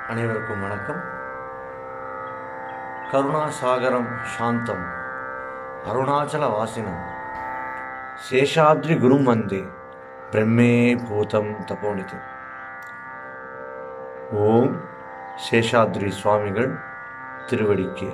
அனைவருக்கும் வணக்கம் கருணாசாகரம் சாந்தம் அருணாச்சல வாசினம் சேஷாத்ரி குரும் வந்தே பிரம்மே பூதம் தபோனிதி ஓம் சேஷாத்ரி சுவாமிகள் திருவடிக்கு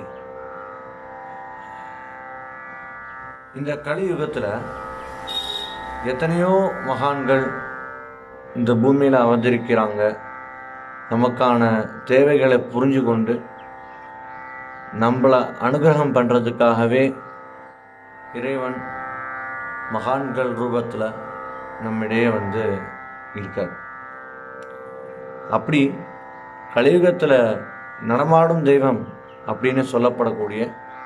இந்த கலியுகத்தில் எத்தனையோ மகான்கள் இந்த பூமியில் அவதரிக்கிறாங்க நமக்கான தேவைகளை புரிஞ்சு கொண்டு நம்மளை அனுகிரகம் பண்ணுறதுக்காகவே இறைவன் மகான்கள் ரூபத்தில் நம்மிடையே வந்து இருக்கார் அப்படி கலியுகத்தில் நடமாடும் தெய்வம் அப்படின்னு சொல்லப்படக்கூடிய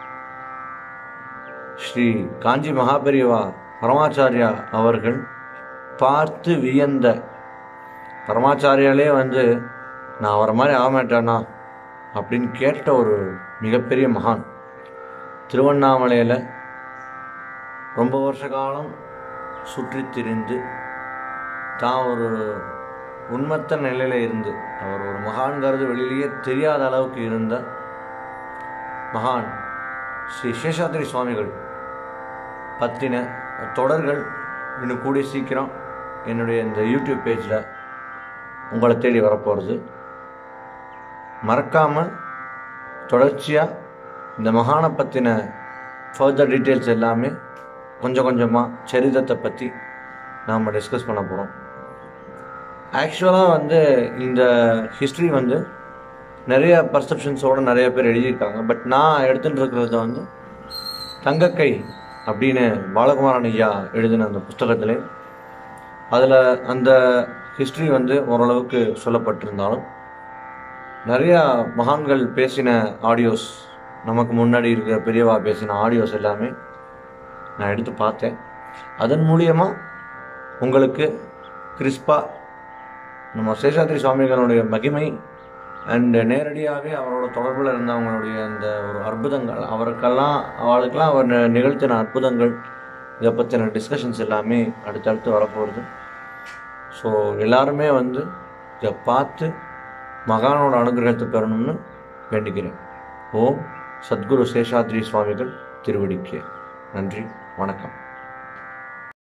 ஸ்ரீ காஞ்சி மகாபெரிவா பரமாச்சாரியா அவர்கள் பார்த்து வியந்த பரமாச்சாரியாலே வந்து நான் அவரை மாதிரி ஆக மாட்டேனா அப்படின்னு கேட்ட ஒரு மிகப்பெரிய மகான் திருவண்ணாமலையில் ரொம்ப வருஷ காலம் சுற்றி திரிந்து தான் ஒரு உண்மத்த நிலையில் இருந்து அவர் ஒரு மகான்கிறது வெளியிலேயே தெரியாத அளவுக்கு இருந்த மகான் ஸ்ரீ சேஷாத்ரி சுவாமிகள் பற்றின தொடர்கள் இன்னும் கூடிய சீக்கிரம் என்னுடைய இந்த யூடியூப் பேஜில் உங்களை தேடி வரப்போகிறது மறக்காமல் தொடர்ச்சியாக இந்த மகானை பற்றின ஃபர்தர் டீட்டெயில்ஸ் எல்லாமே கொஞ்சம் கொஞ்சமாக சரிதத்தை பற்றி நாம் டிஸ்கஸ் பண்ண போகிறோம் ஆக்சுவலாக வந்து இந்த ஹிஸ்ட்ரி வந்து நிறைய பர்செப்ஷன்ஸோடு நிறைய பேர் எழுதியிருக்காங்க பட் நான் எடுத்துகிட்டு இருக்கிறது வந்து தங்கக்கை அப்படின்னு பாலகுமாரன் ஐயா எழுதின அந்த புஸ்தகத்தில் அதில் அந்த ஹிஸ்ட்ரி வந்து ஓரளவுக்கு சொல்லப்பட்டிருந்தாலும் நிறையா மகான்கள் பேசின ஆடியோஸ் நமக்கு முன்னாடி இருக்கிற பெரியவா பேசின ஆடியோஸ் எல்லாமே நான் எடுத்து பார்த்தேன் அதன் மூலியமாக உங்களுக்கு கிறிஸ்பாக நம்ம சேஷாத்ரி சுவாமிகளுடைய மகிமை அண்டு நேரடியாகவே அவரோட தொடர்பில் இருந்தவங்களுடைய அந்த ஒரு அற்புதங்கள் அவருக்கெல்லாம் அவளுக்கெல்லாம் அவர் நி- நிகழ்த்தின அற்புதங்கள் இதை பற்றின டிஸ்கஷன்ஸ் எல்லாமே அடுத்தடுத்து வரப்போகிறது ஸோ எல்லாருமே வந்து இதை பார்த்து மகானோட அனுகிரகத்தை பெறணும்னு வேண்டிக்கிறேன் ஓம் சத்குரு சேஷாத்ரி சுவாமிகள் திருவடிக்கு நன்றி வணக்கம்